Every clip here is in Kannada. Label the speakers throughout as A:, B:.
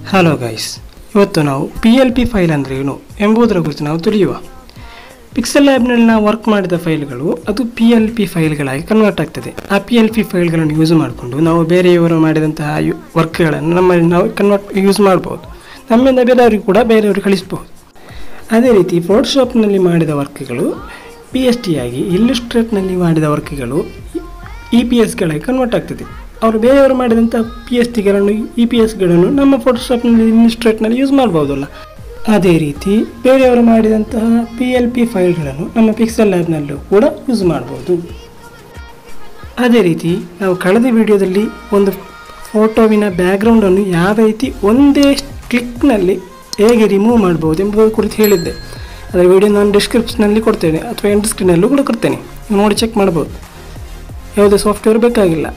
A: ಹಲೋ ಗೈಸ್ ಇವತ್ತು ನಾವು ಪಿ ಎಲ್ ಪಿ ಫೈಲ್ ಅಂದರೆ ಏನು ಎಂಬುದರ ಕುರಿತು ನಾವು ತಿಳಿಯುವ ಪಿಕ್ಸೆಲ್ ಲ್ಯಾಬ್ನಲ್ಲಿ ನಾವು ವರ್ಕ್ ಮಾಡಿದ ಫೈಲ್ಗಳು ಅದು ಪಿ ಎಲ್ ಪಿ ಫೈಲ್ಗಳಾಗಿ ಕನ್ವರ್ಟ್ ಆಗ್ತದೆ ಆ ಪಿ ಎಲ್ ಪಿ ಫೈಲ್ಗಳನ್ನು ಯೂಸ್ ಮಾಡಿಕೊಂಡು ನಾವು ಬೇರೆಯವರು ಮಾಡಿದಂತಹ ಯು- ವರ್ಕ್ಗಳನ್ನು ನಮ್ಮಲ್ಲಿ ನಾವು ಕನ್ವರ್ಟ್ ಯೂಸ್ ಮಾಡ್ಬೋದು ನಮ್ಮಿಂದ ಬೇರೆಯವರಿಗೂ ಕೂಡ ಬೇರೆಯವರು ಕಳಿಸ್ಬೋದು ಅದೇ ರೀತಿ ಫೋಟೋಶಾಪ್ನಲ್ಲಿ ಮಾಡಿದ ವರ್ಕ್ಗಳು ಪಿ ಎಸ್ ಟಿ ಆಗಿ ಇಲ್ಲಿಸ್ಟ್ರೇಟ್ನಲ್ಲಿ ಮಾಡಿದ ವರ್ಕ್ಗಳು ಇ ಪಿ ಎಸ್ಗಳಾಗಿ ಕನ್ವರ್ಟ್ ಆಗ್ತದೆ ಅವರು ಬೇರೆಯವರು ಮಾಡಿದಂಥ ಪಿ ಎಸ್ ಟಿಗಳನ್ನು ಇ ಪಿ ಎಸ್ಗಳನ್ನು ನಮ್ಮ ಫೋಟೋಶಾಪ್ನಲ್ಲಿ ಇಲ್ಲಿಸ್ಟ್ರೇಟ್ನಲ್ಲಿ ಯೂಸ್ ಮಾಡ್ಬೋದಲ್ಲ ಅದೇ ರೀತಿ ಬೇರೆಯವರು ಮಾಡಿದಂತಹ ಪಿ ಎಲ್ ಪಿ ಫೈಲ್ಗಳನ್ನು ನಮ್ಮ ಪಿಕ್ಸೆಲ್ ಲ್ಯಾಬ್ನಲ್ಲೂ ಕೂಡ ಯೂಸ್ ಮಾಡ್ಬೋದು ಅದೇ ರೀತಿ ನಾವು ಕಳೆದ ವಿಡಿಯೋದಲ್ಲಿ ಒಂದು ಫೋಟೋವಿನ ಬ್ಯಾಕ್ಗ್ರೌಂಡನ್ನು ಯಾವ ರೀತಿ ಒಂದೇ ಕ್ಲಿಕ್ನಲ್ಲಿ ಹೇಗೆ ರಿಮೂವ್ ಮಾಡ್ಬೋದು ಎಂಬುದರ ಕುರಿತು ಹೇಳಿದ್ದೆ ಅದರ ವಿಡಿಯೋ ನಾನು ಡಿಸ್ಕ್ರಿಪ್ಷನಲ್ಲಿ ಕೊಡ್ತೇನೆ ಅಥವಾ ಎಂಡ್ ಸ್ಕ್ರೀನಲ್ಲೂ ಕೂಡ ಕೊಡ್ತೇನೆ ನೀವು ನೋಡಿ ಚೆಕ್ ಮಾಡ್ಬೋದು ಯಾವುದೇ ಸಾಫ್ಟ್ವೇರ್ ಬೇಕಾಗಿಲ್ಲ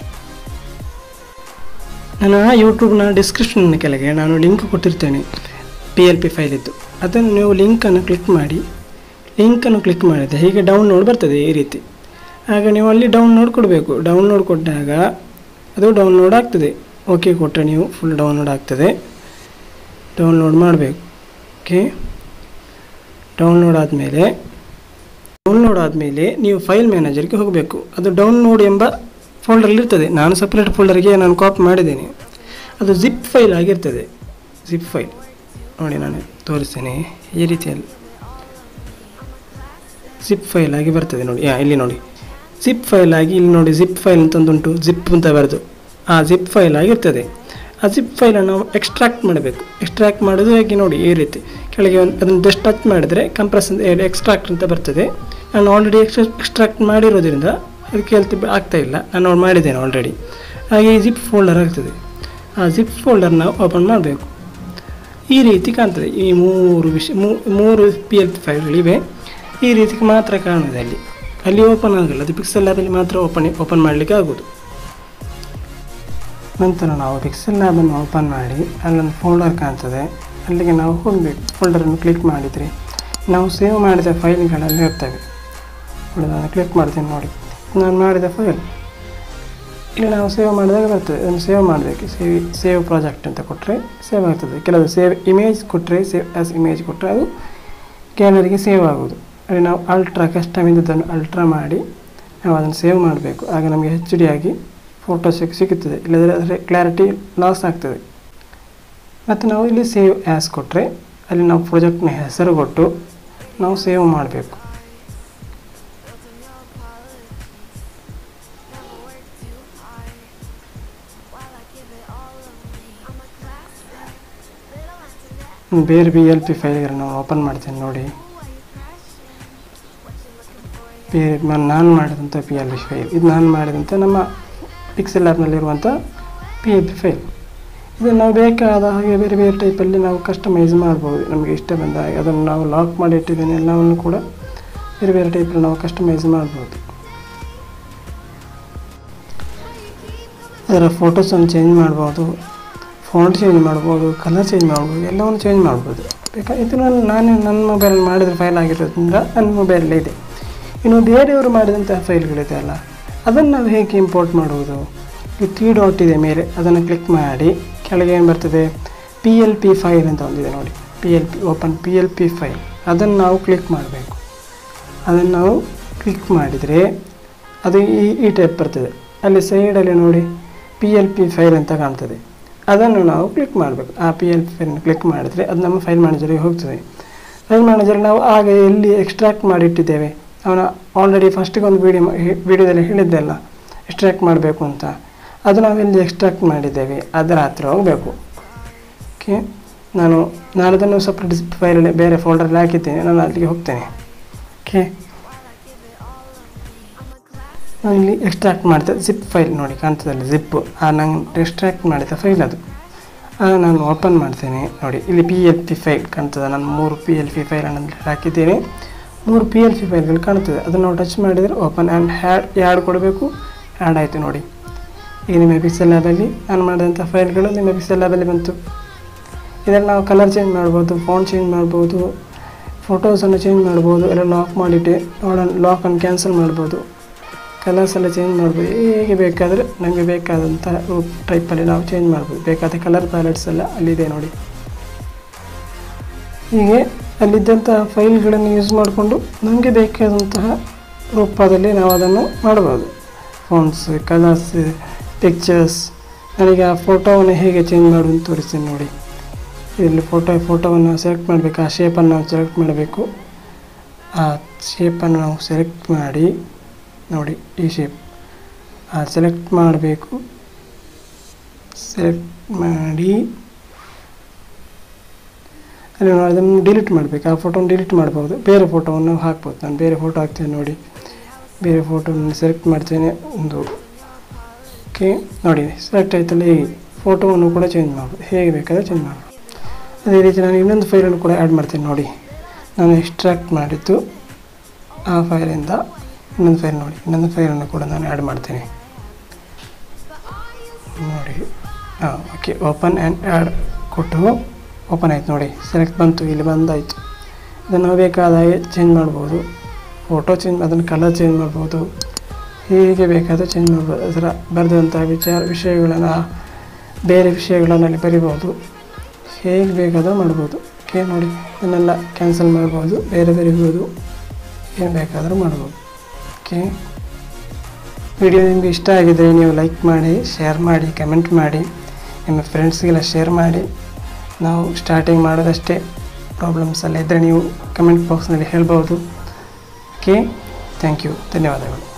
A: ನಾನು ಆ ಯೂಟ್ಯೂಬ್ನ ಡಿಸ್ಕ್ರಿಪ್ಷನ್ನ ಕೆಳಗೆ ನಾನು ಲಿಂಕ್ ಕೊಟ್ಟಿರ್ತೇನೆ ಪಿ ಎಲ್ ಪಿ ಫೈಲ್ ಇದ್ದು ಅದನ್ನು ನೀವು ಲಿಂಕನ್ನು ಕ್ಲಿಕ್ ಮಾಡಿ ಲಿಂಕನ್ನು ಕ್ಲಿಕ್ ಮಾಡಿದರೆ ಹೀಗೆ ಡೌನ್ಲೋಡ್ ಬರ್ತದೆ ಈ ರೀತಿ ಆಗ ನೀವು ಅಲ್ಲಿ ಡೌನ್ಲೋಡ್ ಕೊಡಬೇಕು ಡೌನ್ಲೋಡ್ ಕೊಟ್ಟಾಗ ಅದು ಡೌನ್ಲೋಡ್ ಆಗ್ತದೆ ಓಕೆ ಕೊಟ್ಟರೆ ನೀವು ಫುಲ್ ಡೌನ್ಲೋಡ್ ಆಗ್ತದೆ ಡೌನ್ಲೋಡ್ ಮಾಡಬೇಕು ಓಕೆ ಡೌನ್ಲೋಡ್ ಆದಮೇಲೆ ಡೌನ್ಲೋಡ್ ಆದಮೇಲೆ ನೀವು ಫೈಲ್ ಮ್ಯಾನೇಜರ್ಗೆ ಹೋಗಬೇಕು ಅದು ಡೌನ್ಲೋಡ್ ಎಂಬ ಫೋಲ್ಡರಲ್ಲಿ ಇರ್ತದೆ ನಾನು ಸಪ್ರೇಟ್ ಫೋಲ್ಡರ್ಗೆ ನಾನು ಕಾಪಿ ಮಾಡಿದ್ದೇನೆ ಅದು ಜಿಪ್ ಫೈಲ್ ಆಗಿರ್ತದೆ ಜಿಪ್ ಫೈಲ್ ನೋಡಿ ನಾನು ತೋರಿಸ್ತೇನೆ ಈ ರೀತಿಯಲ್ಲಿ ಜಿಪ್ ಫೈಲ್ ಆಗಿ ಬರ್ತದೆ ನೋಡಿ ಯಾ ಇಲ್ಲಿ ನೋಡಿ ಜಿಪ್ ಫೈಲ್ ಆಗಿ ಇಲ್ಲಿ ನೋಡಿ ಜಿಪ್ ಫೈಲ್ ಅಂತಂದುಂಟು ಜಿಪ್ ಅಂತ ಬರೆದು ಆ ಜಿಪ್ ಫೈಲ್ ಆಗಿರ್ತದೆ ಆ ಜಿಪ್ ಫೈಲನ್ನು ನಾವು ಎಕ್ಸ್ಟ್ರಾಕ್ಟ್ ಮಾಡಬೇಕು ಎಕ್ಸ್ಟ್ರಾಕ್ಟ್ ಮಾಡೋದು ಹೇಗೆ ನೋಡಿ ಈ ರೀತಿ ಕೆಳಗೆ ಒಂದು ಅದನ್ನು ಜಸ್ಟ್ ಟಚ್ ಮಾಡಿದರೆ ಕಂಪ್ರೆಸ್ ಅಂತ ಎಕ್ಸ್ಟ್ರಾಕ್ಟ್ ಅಂತ ಬರ್ತದೆ ನಾನು ಆಲ್ರೆಡಿ ಎಕ್ಸ್ಟ್ರಾ ಎಕ್ಸ್ಟ್ರಾಕ್ಟ್ ಮಾಡಿರೋದ್ರಿಂದ ಅದಕ್ಕೆ ಹೇಳ್ತಿ ಆಗ್ತಾ ಇಲ್ಲ ನಾನು ನೋಡಿ ಮಾಡಿದ್ದೇನೆ ಆಲ್ರೆಡಿ ಹಾಗೆ ಈ ಜಿಪ್ ಫೋಲ್ಡರ್ ಆಗ್ತದೆ ಆ ಜಿಪ್ ಫೋಲ್ಡರ್ ನಾವು ಓಪನ್ ಮಾಡಬೇಕು ಈ ರೀತಿ ಕಾಣ್ತದೆ ಈ ಮೂರು ವಿಷಯ ಮೂರು ಪಿ ಎಲ್ ಪಿ ಫೈಲ್ಗಳಿವೆ ಈ ರೀತಿ ಮಾತ್ರ ಕಾಣುವುದು ಅಲ್ಲಿ ಅಲ್ಲಿ ಓಪನ್ ಆಗಲ್ಲ ಅದು ಪಿಕ್ಸೆಲ್ ಲ್ಯಾಬಲ್ಲಿ ಮಾತ್ರ ಓಪನ್ ಓಪನ್ ಮಾಡಲಿಕ್ಕೆ ಆಗೋದು ನಂತರ ನಾವು ಪಿಕ್ಸೆಲ್ ಲ್ಯಾಬನ್ನು ಓಪನ್ ಮಾಡಿ ಅಲ್ಲೊಂದು ಫೋಲ್ಡರ್ ಕಾಣ್ತದೆ ಅಲ್ಲಿಗೆ ನಾವು ಹೋಗಬೇಕು ಫೋಲ್ಡರನ್ನು ಕ್ಲಿಕ್ ಮಾಡಿದರೆ ನಾವು ಸೇವ್ ಮಾಡಿದ ಫೈಲ್ಗಳಲ್ಲಿ ಇರ್ತವೆ ನೋಡಿ ನಾನು ಕ್ಲಿಕ್ ಮಾಡ್ತೀನಿ ನೋಡಿ ನಾನು ಮಾಡಿದ ಫೈಲ್ ಇಲ್ಲಿ ನಾವು ಸೇವ್ ಮಾಡಿದಾಗ ಬರ್ತದೆ ಅದನ್ನು ಸೇವ್ ಮಾಡಬೇಕು ಸೇವ್ ಸೇವ್ ಪ್ರಾಜೆಕ್ಟ್ ಅಂತ ಕೊಟ್ಟರೆ ಸೇವ್ ಆಗ್ತದೆ ಕೆಲವು ಸೇವ್ ಇಮೇಜ್ ಕೊಟ್ಟರೆ ಸೇವ್ ಆಸ್ ಇಮೇಜ್ ಕೊಟ್ಟರೆ ಅದು ಗ್ಯಾಲರಿಗೆ ಸೇವ್ ಆಗೋದು ಅಲ್ಲಿ ನಾವು ಅಲ್ಟ್ರಾ ಕಸ್ಟಮಿಂದನ್ನು ಅಲ್ಟ್ರಾ ಮಾಡಿ ನಾವು ಅದನ್ನು ಸೇವ್ ಮಾಡಬೇಕು ಆಗ ನಮಗೆ ಹೆಚ್ ಡಿ ಆಗಿ ಫೋಟೋ ಸಿಕ್ ಸಿಗುತ್ತದೆ ಇಲ್ಲದ್ರೆ ಅದರ ಕ್ಲಾರಿಟಿ ಲಾಸ್ ಆಗ್ತದೆ ಮತ್ತು ನಾವು ಇಲ್ಲಿ ಸೇವ್ ಆ್ಯಸ್ ಕೊಟ್ಟರೆ ಅಲ್ಲಿ ನಾವು ಪ್ರಾಜೆಕ್ಟ್ನ ಹೆಸರು ಕೊಟ್ಟು ನಾವು ಸೇವ್ ಮಾಡಬೇಕು ಬೇರೆ ಬಿ ಎಲ್ ಪಿ ಫೈಲ್ಗಳನ್ನು ಓಪನ್ ಮಾಡ್ತೇನೆ ನೋಡಿ ಬೇರೆ ಮ- ನಾನು ಮಾಡಿದಂಥ ಪಿ ಎಲ್ ಪಿ ಫೈಲ್ ಇದು ನಾನು ಮಾಡಿದಂಥ ನಮ್ಮ ಪಿಕ್ಸೆಲ್ ಆ್ಯಪ್ನಲ್ಲಿರುವಂಥ ಪಿ ಎಲ್ ಪಿ ಫೈಲ್ ಇದು ನಾವು ಬೇಕಾದ ಹಾಗೆ ಬೇರೆ ಬೇರೆ ಟೈಪಲ್ಲಿ ನಾವು ಕಸ್ಟಮೈಸ್ ಮಾಡ್ಬೋದು ನಮಗೆ ಇಷ್ಟ ಬಂದ ಹಾಗೆ ಅದನ್ನು ನಾವು ಲಾಕ್ ಮಾಡಿ ಇಟ್ಟಿದ್ದೇನೆ ಎಲ್ಲವನ್ನು ಕೂಡ ಬೇರೆ ಬೇರೆ ಟೈಪಲ್ಲಿ ನಾವು ಕಸ್ಟಮೈಸ್ ಮಾಡ್ಬೋದು ಅದರ ಫೋಟೋಸನ್ನು ಚೇಂಜ್ ಮಾಡ್ಬೋದು ಫಾಂಟ್ ಚೇಂಜ್ ಮಾಡ್ಬೋದು ಕಲರ್ ಚೇಂಜ್ ಮಾಡ್ಬೋದು ಎಲ್ಲವನ್ನು ಚೇಂಜ್ ಮಾಡ್ಬೋದು ಬೇಕಾ ಇದು ನಾನು ನಾನು ನನ್ನ ಮೊಬೈಲಲ್ಲಿ ಮಾಡಿದ ಫೈಲ್ ಆಗಿರೋದ್ರಿಂದ ನನ್ನ ಮೊಬೈಲಲ್ಲೇ ಇದೆ ಇನ್ನು ಬೇರೆಯವರು ಮಾಡಿದಂತಹ ಫೈಲ್ಗಳಿದೆ ಅಲ್ಲ ಅದನ್ನು ನಾವು ಹೇಗೆ ಇಂಪೋರ್ಟ್ ಮಾಡುವುದು ಈ ತ್ರೀ ಡಾಟ್ ಇದೆ ಮೇಲೆ ಅದನ್ನು ಕ್ಲಿಕ್ ಮಾಡಿ ಕೆಳಗೆ ಏನು ಬರ್ತದೆ ಪಿ ಎಲ್ ಪಿ ಫೈಲ್ ಅಂತ ಒಂದಿದೆ ನೋಡಿ P L P open P L P file ಅದನ್ನು ನಾವು ಕ್ಲಿಕ್ ಮಾಡಬೇಕು ಅದನ್ನು ನಾವು ಕ್ಲಿಕ್ ಮಾಡಿದರೆ ಅದು ಈ ಈ ಟೈಪ್ ಬರ್ತದೆ ಅಲ್ಲಿ ಸೈಡಲ್ಲಿ ನೋಡಿ ಪಿ ಎಲ್ ಪಿ ಫೈಲ್ ಅಂತ ಕಾಣ್ತದೆ ಅದನ್ನು ನಾವು ಕ್ಲಿಕ್ ಮಾಡಬೇಕು ಆ ಪಿ ಎಲ್ ಪಿ ಫೈಲನ್ನು ಕ್ಲಿಕ್ ಮಾಡಿದರೆ ಅದು ನಮ್ಮ ಫೈಲ್ ಮ್ಯಾನೇಜರಿಗೆ ಹೋಗ್ತದೆ ಫೈಲ್ ಮ್ಯಾನೇಜರ್ ನಾವು ಆಗ ಎಲ್ಲಿ ಎಕ್ಸ್ಟ್ರಾಕ್ಟ್ ಮಾಡಿಟ್ಟಿದ್ದೇವೆ ಅವನ ಆಲ್ರೆಡಿ ಫಸ್ಟಿಗೆ ಒಂದು ವೀಡಿಯೋ ವೀಡಿಯೋದಲ್ಲಿ ಹೇಳಿದ್ದೆ ಅಲ್ಲ ಎಕ್ಸ್ಟ್ರಾಕ್ಟ್ ಮಾಡಬೇಕು ಅಂತ ಅದು ನಾವು ಎಲ್ಲಿ ಎಕ್ಸ್ಟ್ರಾಕ್ಟ್ ಮಾಡಿದ್ದೇವೆ ಅದರ ಹತ್ರ ಹೋಗಬೇಕು ಓಕೆ ನಾನು ನಾನು ಅದನ್ನು ಸಪ್ರೇಟ್ ಫೈಲಲ್ಲಿ ಬೇರೆ ಫೋಲ್ಡರಲ್ಲಿ ಹಾಕಿದ್ದೇನೆ ನಾನು ಅಲ್ಲಿಗೆ ಹೋಗ್ತೇನೆ ಓಕೆ ನಾನು ಇಲ್ಲಿ ಎಕ್ಸ್ಟ್ರಾಕ್ಟ್ ಮಾಡಿದ ಜಿಪ್ ಫೈಲ್ ನೋಡಿ ಕಾಣ್ತದಲ್ಲ ಜಿಪ್ ಆ ನಂಗೆ ಎಕ್ಸ್ಟ್ರಾಕ್ಟ್ ಮಾಡಿದ ಫೈಲ್ ಅದು ಆ, ನಾನು ಓಪನ್ ಮಾಡ್ತೇನೆ ನೋಡಿ ಇಲ್ಲಿ ಪಿ ಎಲ್ ಪಿ ಫೈಲ್ ಕಾಣ್ತದೆ ನಾನು ಮೂರು ಪಿ ಎಲ್ ಪಿ ಫೈಲನ್ನು ಹಾಕಿದ್ದೇನೆ ಮೂರು ಪಿ ಎಲ್ ಪಿ ಫೈಲ್ಗಳು ಕಾಣ್ತದೆ ಅದನ್ನು ನಾವು ಟಚ್ ಮಾಡಿದರೆ ಓಪನ್ ಆ್ಯಂಡ್ ಹ್ಯಾಡ್ ಯಾಡ್ ಕೊಡಬೇಕು ಆ್ಯಡ್ ಆಯಿತು ನೋಡಿ ಈಗ ನಿಮ್ಮ ಪಿಕ್ಸೆಲ್ ಲ್ಯಾಬಲ್ಲಿ ನಾನು ಮಾಡಿದಂಥ ಫೈಲ್ಗಳು ನಿಮ್ಮ ಪಿಕ್ಸೆಲ್ ಲ್ಯಾಬಲ್ಲಿ ಬಂತು ಇದನ್ನು ನಾವು ಕಲರ್ ಚೇಂಜ್ ಮಾಡ್ಬೋದು ಫೋನ್ ಚೇಂಜ್ ಮಾಡ್ಬೋದು ಫೋಟೋಸನ್ನು ಚೇಂಜ್ ಮಾಡ್ಬೋದು ಎಲ್ಲ ಲಾಕ್ ಮಾಡಿಟ್ಟು ಲಾಕನ್ನು ಕ್ಯಾನ್ಸಲ್ ಮಾಡ್ಬೋದು ಕಲರ್ಸ್ ಎಲ್ಲ ಚೇಂಜ್ ಮಾಡ್ಬೋದು ಹೇಗೆ ಬೇಕಾದರೆ ನಮಗೆ ಬೇಕಾದಂಥ ಟೈಪಲ್ಲಿ ನಾವು ಚೇಂಜ್ ಮಾಡ್ಬೋದು ಬೇಕಾದ ಕಲರ್ ಪ್ಯಾಲೆಟ್ಸ್ ಎಲ್ಲ ಅಲ್ಲಿದೆ ನೋಡಿ ಹೀಗೆ ಅಲ್ಲಿದ್ದಂಥ ಫೈಲ್ಗಳನ್ನು ಯೂಸ್ ಮಾಡಿಕೊಂಡು ನಮಗೆ ಬೇಕಾದಂತಹ ರೂಪದಲ್ಲಿ ನಾವು ಅದನ್ನು ಮಾಡಬಹುದು ಫೋನ್ಸ್ ಕಲರ್ಸ್ ಪಿಕ್ಚರ್ಸ್ ನನಗೆ ಆ ಫೋಟೋವನ್ನು ಹೇಗೆ ಚೇಂಜ್ ಮಾಡೋದು ತೋರಿಸ್ತೀನಿ ನೋಡಿ ಇಲ್ಲಿ ಫೋಟೋ ಫೋಟೋವನ್ನು ಸೆಲೆಕ್ಟ್ ಮಾಡಬೇಕು ಆ ಶೇಪನ್ನು ನಾವು ಸೆಲೆಕ್ಟ್ ಮಾಡಬೇಕು ಆ ಶೇಪನ್ನು ನಾವು ಸೆಲೆಕ್ಟ್ ಮಾಡಿ ನೋಡಿ ಈ ಶೇಪ್ ಆ ಸೆಲೆಕ್ಟ್ ಮಾಡಬೇಕು ಸೆಲೆಕ್ಟ್ ಮಾಡಿ ಅಲ್ಲಿ ನಾವು ಅದನ್ನು ಡಿಲೀಟ್ ಮಾಡಬೇಕು ಆ ಫೋಟೋನ ಡಿಲೀಟ್ ಮಾಡ್ಬೋದು ಬೇರೆ ಫೋಟೋವನ್ನು ಹಾಕ್ಬೋದು ನಾನು ಬೇರೆ ಫೋಟೋ ಹಾಕ್ತೇನೆ ನೋಡಿ ಬೇರೆ ಫೋಟೋವನ್ನು ಸೆಲೆಕ್ಟ್ ಮಾಡ್ತೇನೆ ಒಂದು ಓಕೆ ನೋಡಿ ಸೆಲೆಕ್ಟ್ ಆಯ್ತಲ್ಲ ಹೀಗೆ ಫೋಟೋವನ್ನು ಕೂಡ ಚೇಂಜ್ ಮಾಡ್ಬೋದು ಹೇಗೆ ಬೇಕಾದರೆ ಚೇಂಜ್ ಮಾಡ್ಬೋದು ಅದೇ ರೀತಿ ನಾನು ಇನ್ನೊಂದು ಫೈಲನ್ನು ಕೂಡ ಆ್ಯಡ್ ಮಾಡ್ತೇನೆ ನೋಡಿ ನಾನು ಎಕ್ಸ್ಟ್ರಾಕ್ಟ್ ಮಾಡಿದ್ದು ಆ ಫೈಲಿಂದ ಇನ್ನೊಂದು ಫೈಲ್ ನೋಡಿ ಇನ್ನೊಂದು ಫೈಲನ್ನು ಕೂಡ ನಾನು ಆ್ಯಡ್ ಮಾಡ್ತೇನೆ ನೋಡಿ ಹಾಂ ಓಕೆ ಓಪನ್ ಆ್ಯಂಡ್ ಆ್ಯಡ್ ಕೊಟ್ಟು ಓಪನ್ ಆಯ್ತು ನೋಡಿ ಸೆಲೆಕ್ಟ್ ಬಂತು ಇಲ್ಲಿ ಬಂದಾಯಿತು ಇದನ್ನು ನಾವು ಬೇಕಾದ ಹಾಗೆ ಚೇಂಜ್ ಮಾಡ್ಬೋದು ಫೋಟೋ ಚೇಂಜ್ ಅದನ್ನು ಕಲರ್ ಚೇಂಜ್ ಮಾಡ್ಬೋದು ಹೀಗೆ ಬೇಕಾದರೆ ಚೇಂಜ್ ಮಾಡ್ಬೋದು ಅದರ ಬರೆದಂಥ ವಿಚಾರ ವಿಷಯಗಳನ್ನು ಬೇರೆ ವಿಷಯಗಳನ್ನು ಅಲ್ಲಿ ಬರಿಬೋದು ಹೇಗೆ ಬೇಕಾದರೂ ಮಾಡ್ಬೋದು ಓಕೆ ನೋಡಿ ಇದನ್ನೆಲ್ಲ ಕ್ಯಾನ್ಸಲ್ ಮಾಡ್ಬೋದು ಬೇರೆ ಬರಿಬೋದು ಏನು ಬೇಕಾದರೂ ಮಾಡ್ಬೋದು ಓಕೆ ವಿಡಿಯೋ ನಿಮಗೆ ಇಷ್ಟ ಆಗಿದ್ದರೆ ನೀವು ಲೈಕ್ ಮಾಡಿ ಶೇರ್ ಮಾಡಿ ಕಮೆಂಟ್ ಮಾಡಿ ನಿಮ್ಮ ಫ್ರೆಂಡ್ಸ್ಗೆಲ್ಲ ಶೇರ್ ಮಾಡಿ ನಾವು ಸ್ಟಾರ್ಟಿಂಗ್ ಮಾಡೋದಷ್ಟೇ ಪ್ರಾಬ್ಲಮ್ಸ್ ಎಲ್ಲ ಇದ್ದರೆ ನೀವು ಕಮೆಂಟ್ ಬಾಕ್ಸ್ನಲ್ಲಿ ಹೇಳ್ಬೋದು ಓಕೆ ಥ್ಯಾಂಕ್ ಯು ಧನ್ಯವಾದಗಳು